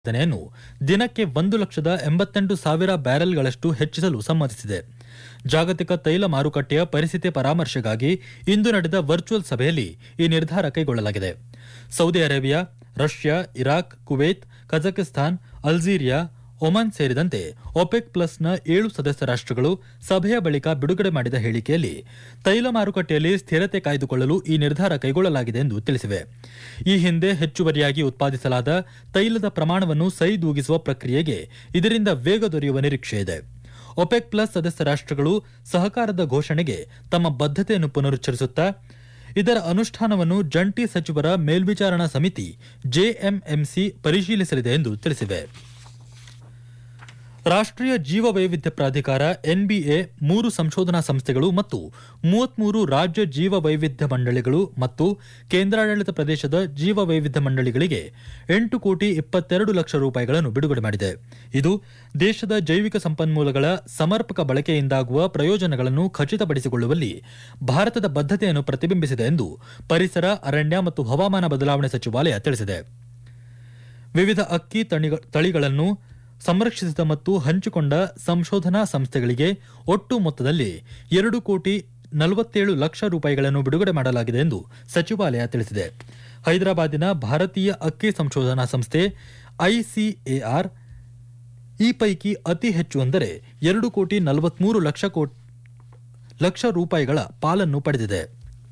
ಉತ್ಪಾದನೆಯನ್ನು ದಿನಕ್ಕೆ ಒಂದು ಲಕ್ಷದ ಎಂಬತ್ತೆಂಟು ಸಾವಿರ ಬ್ಯಾರೆಲ್ಗಳಷ್ಟು ಹೆಚ್ಚಿಸಲು ಸಮ್ಮತಿಸಿದೆ ಜಾಗತಿಕ ತೈಲ ಮಾರುಕಟ್ಟೆಯ ಪರಿಸ್ಥಿತಿ ಪರಾಮರ್ಶೆಗಾಗಿ ಇಂದು ನಡೆದ ವರ್ಚುವಲ್ ಸಭೆಯಲ್ಲಿ ಈ ನಿರ್ಧಾರ ಕೈಗೊಳ್ಳಲಾಗಿದೆ Saudi Arabia Russia Iraq Kuwait Kazakhstan Algeria Oman ಸೇರಿದಂತೆ ಒಪೆಕ್ ಪ್ಲಸ್ನ ಏಳು ಸದಸ್ಯ ರಾಷ್ಟ್ರಗಳು ಸಭೆಯ ಬಳಿಕ ಬಿಡುಗಡೆ ಮಾಡಿದ ಹೇಳಿಕೆಯಲ್ಲಿ ತೈಲ ಮಾರುಕಟ್ಟೆಯಲ್ಲಿ ಸ್ಥಿರತೆ ಕಾಯ್ದುಕೊಳ್ಳಲು ಈ ನಿರ್ಧಾರ ಕೈಗೊಳ್ಳಲಾಗಿದೆ ಎಂದು ತಿಳಿಸಿವೆ ಈ ಹಿಂದೆ ಹೆಚ್ಚುವರಿಯಾಗಿ ಉತ್ಪಾದಿಸಲಾದ ತೈಲದ ಪ್ರಮಾಣವನ್ನು ಸೈದೂಗಿಸುವ ಪ್ರಕ್ರಿಯೆಗೆ ಇದರಿಂದ ವೇಗ ದೊರೆಯುವ ನಿರೀಕ್ಷೆ ಇದೆ ಒಪೆಕ್ ಪ್ಲಸ್ ಸದಸ್ಯ ರಾಷ್ಟ್ರಗಳು ಸಹಕಾರದ ಘೋಷಣೆಗೆ ತಮ್ಮ ಬದ್ಧತೆಯನ್ನು ಪುನರುಚ್ಚರಿಸುತ್ತಾ ಇದರ ಅನುಷ್ಠಾನವನ್ನು ಜಂಟಿ ಸಚಿವರ ಮೇಲ್ವಿಚಾರಣಾ ಸಮಿತಿ ಜೆಎಂಎಂಸಿ ಪರಿಶೀಲಿಸಲಿದೆ ಎಂದು ತಿಳಿಸಿವೆ ರಾಷ್ಟ್ರೀಯ ಜೀವ ವೈವಿಧ್ಯ ಪ್ರಾಧಿಕಾರ ಎನ್ಬಿಎ ಮೂರು ಸಂಶೋಧನಾ ಸಂಸ್ಥೆಗಳು ಮತ್ತು ಮೂವತ್ಮೂರು ರಾಜ್ಯ ಜೀವ ವೈವಿಧ್ಯ ಮಂಡಳಿಗಳು ಮತ್ತು ಕೇಂದ್ರಾಡಳಿತ ಪ್ರದೇಶದ ಜೀವ ವೈವಿಧ್ಯ ಮಂಡಳಿಗಳಿಗೆ ಎಂಟು ಕೋಟಿ ಇಪ್ಪತ್ತೆರಡು ಲಕ್ಷ ರೂಪಾಯಿಗಳನ್ನು ಬಿಡುಗಡೆ ಮಾಡಿದೆ ಇದು ದೇಶದ ಜೈವಿಕ ಸಂಪನ್ಮೂಲಗಳ ಸಮರ್ಪಕ ಬಳಕೆಯಿಂದಾಗುವ ಪ್ರಯೋಜನಗಳನ್ನು ಖಚಿತಪಡಿಸಿಕೊಳ್ಳುವಲ್ಲಿ ಭಾರತದ ಬದ್ಧತೆಯನ್ನು ಪ್ರತಿಬಿಂಬಿಸಿದೆ ಎಂದು ಪರಿಸರ ಅರಣ್ಯ ಮತ್ತು ಹವಾಮಾನ ಬದಲಾವಣೆ ಸಚಿವಾಲಯ ತಿಳಿಸಿದೆ ವಿವಿಧ ಅಕ್ಕಿ ತಣಿಗ- ತಳಿಗಳನ್ನು ಸಂರಕ್ಷಿಸಿದ ಮತ್ತು ಹಂಚಿಕೊಂಡ ಸಂಶೋಧನಾ ಸಂಸ್ಥೆಗಳಿಗೆ ಒಟ್ಟು ಮೊತ್ತದಲ್ಲಿ ಎರಡು ಕೋಟಿ ನಲವತ್ತೇಳು ಲಕ್ಷ ರೂಪಾಯಿಗಳನ್ನು ಬಿಡುಗಡೆ ಮಾಡಲಾಗಿದೆ ಎಂದು ಸಚಿವಾಲಯ ತಿಳಿಸಿದೆ ಹೈದರಾಬಾದಿನ ಭಾರತೀಯ ಅಕ್ಕಿ ಸಂಶೋಧನಾ ಸಂಸ್ಥೆ ಐಸಿಎಆರ್ ಈ ಪೈಕಿ ಅತಿ ಹೆಚ್ಚು ಅಂದರೆ ಎರಡು ಕೋಟಿ ನಲವತ್ಮೂರು ಲಕ್ಷ ಕೋಟಿ ಲಕ್ಷ ರೂಪಾಯಿಗಳ ಪಾಲನ್ನು ಪಡೆದಿದೆ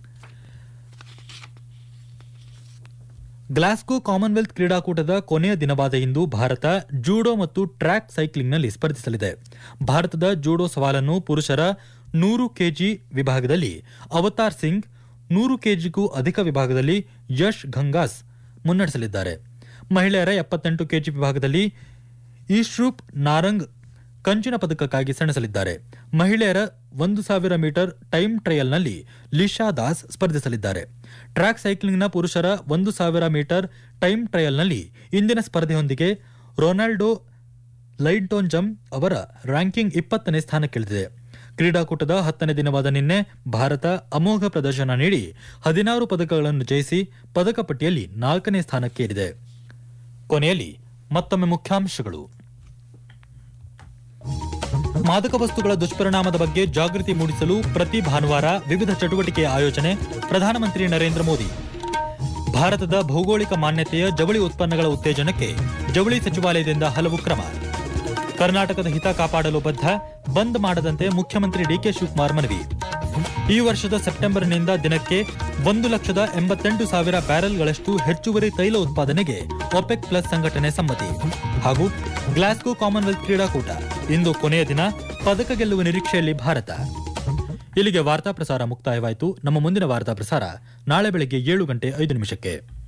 ಗ್ಲಾಸ್ಗೋ ಕಾಮನ್ವೆಲ್ತ್ ಕ್ರೀಡಾಕೂಟದ ಕೊನೆಯ ದಿನವಾದ ಇಂದು ಭಾರತ ಜೂಡೋ ಮತ್ತು ಟ್ರ್ಯಾಕ್ ಸೈಕ್ಲಿಂಗ್ನಲ್ಲಿ ಸ್ಪರ್ಧಿಸಲಿದೆ ಭಾರತದ ಜೂಡೋ ಸವಾಲನ್ನು ಪುರುಷರ ನೂರು ಕೆಜಿ ವಿಭಾಗದಲ್ಲಿ ಅವತಾರ್ ಸಿಂಗ್ ನೂರು ಕೆಜಿಗೂ ಅಧಿಕ ವಿಭಾಗದಲ್ಲಿ ಯಶ್ ಗಂಗಾಸ್ ಮುನ್ನಡೆಸಲಿದ್ದಾರೆ ಮಹಿಳೆಯರ ಎಪ್ಪತ್ತೆಂಟು ಕೆಜಿ ವಿಭಾಗದಲ್ಲಿ ಈಶ್ರೂಪ್ ನಾರಂಗ್ ಕಂಚಿನ ಪದಕಕ್ಕಾಗಿ ಸೆಣಸಲಿದ್ದಾರೆ ಮಹಿಳೆಯರ ಒಂದು ಸಾವಿರ ಮೀಟರ್ ಟೈಮ್ ಟ್ರಯಲ್ನಲ್ಲಿ ಲಿಶಾ ದಾಸ್ ಸ್ಪರ್ಧಿಸಲಿದ್ದಾರೆ ಟ್ರ್ಯಾಕ್ ಸೈಕ್ಲಿಂಗ್ನ ಪುರುಷರ ಒಂದು ಸಾವಿರ ಮೀಟರ್ ಟೈಮ್ ಟ್ರಯಲ್ನಲ್ಲಿ ಇಂದಿನ ಸ್ಪರ್ಧೆಯೊಂದಿಗೆ ರೊನಾಲ್ಡೋ ಲೈಟೋನ್ ಅವರ ರ್ಯಾಂಕಿಂಗ್ ಇಪ್ಪತ್ತನೇ ಸ್ಥಾನಕ್ಕಿಳಿದಿದೆ ಕ್ರೀಡಾಕೂಟದ ಹತ್ತನೇ ದಿನವಾದ ನಿನ್ನೆ ಭಾರತ ಅಮೋಘ ಪ್ರದರ್ಶನ ನೀಡಿ ಹದಿನಾರು ಪದಕಗಳನ್ನು ಜಯಿಸಿ ಪದಕ ಪಟ್ಟಿಯಲ್ಲಿ ನಾಲ್ಕನೇ ಸ್ಥಾನಕ್ಕೇರಿದೆ ಕೊನೆಯಲ್ಲಿ ಮತ್ತೊಮ್ಮೆ ಮುಖ್ಯಾಂಶಗಳು ಮಾದಕ ವಸ್ತುಗಳ ದುಷ್ಪರಿಣಾಮದ ಬಗ್ಗೆ ಜಾಗೃತಿ ಮೂಡಿಸಲು ಪ್ರತಿ ಭಾನುವಾರ ವಿವಿಧ ಚಟುವಟಿಕೆಯ ಆಯೋಜನೆ ಪ್ರಧಾನಮಂತ್ರಿ ನರೇಂದ್ರ ಮೋದಿ ಭಾರತದ ಭೌಗೋಳಿಕ ಮಾನ್ಯತೆಯ ಜವಳಿ ಉತ್ಪನ್ನಗಳ ಉತ್ತೇಜನಕ್ಕೆ ಜವಳಿ ಸಚಿವಾಲಯದಿಂದ ಹಲವು ಕ್ರಮ ಕರ್ನಾಟಕದ ಹಿತ ಕಾಪಾಡಲು ಬದ್ಧ ಬಂದ್ ಮಾಡದಂತೆ ಮುಖ್ಯಮಂತ್ರಿ ಡಿಕೆ ಶಿವಕುಮಾರ್ ಮನವಿ ಈ ವರ್ಷದ ಸೆಪ್ಟೆಂಬರ್ನಿಂದ ದಿನಕ್ಕೆ ಒಂದು ಲಕ್ಷದ ಎಂಬತ್ತೆಂಟು ಸಾವಿರ ಬ್ಯಾರೆಲ್ಗಳಷ್ಟು ಹೆಚ್ಚುವರಿ ತೈಲ ಉತ್ಪಾದನೆಗೆ ಒಪೆಕ್ ಪ್ಲಸ್ ಸಂಘಟನೆ ಸಮ್ಮತಿ ಹಾಗೂ ಗ್ಲಾಸ್ಗೋ ಕಾಮನ್ವೆಲ್ತ್ ಕ್ರೀಡಾಕೂಟ ಇಂದು ಕೊನೆಯ ದಿನ ಪದಕ ಗೆಲ್ಲುವ ನಿರೀಕ್ಷೆಯಲ್ಲಿ ಭಾರತ ಇಲ್ಲಿಗೆ ವಾರ್ತಾ ಪ್ರಸಾರ ಮುಕ್ತಾಯವಾಯಿತು ನಮ್ಮ ಮುಂದಿನ ವಾರ್ತಾ ಪ್ರಸಾರ ನಾಳೆ ಬೆಳಗ್ಗೆ ಏಳು ಗಂಟೆ ಐದು ನಿಮಿಷಕ್ಕೆ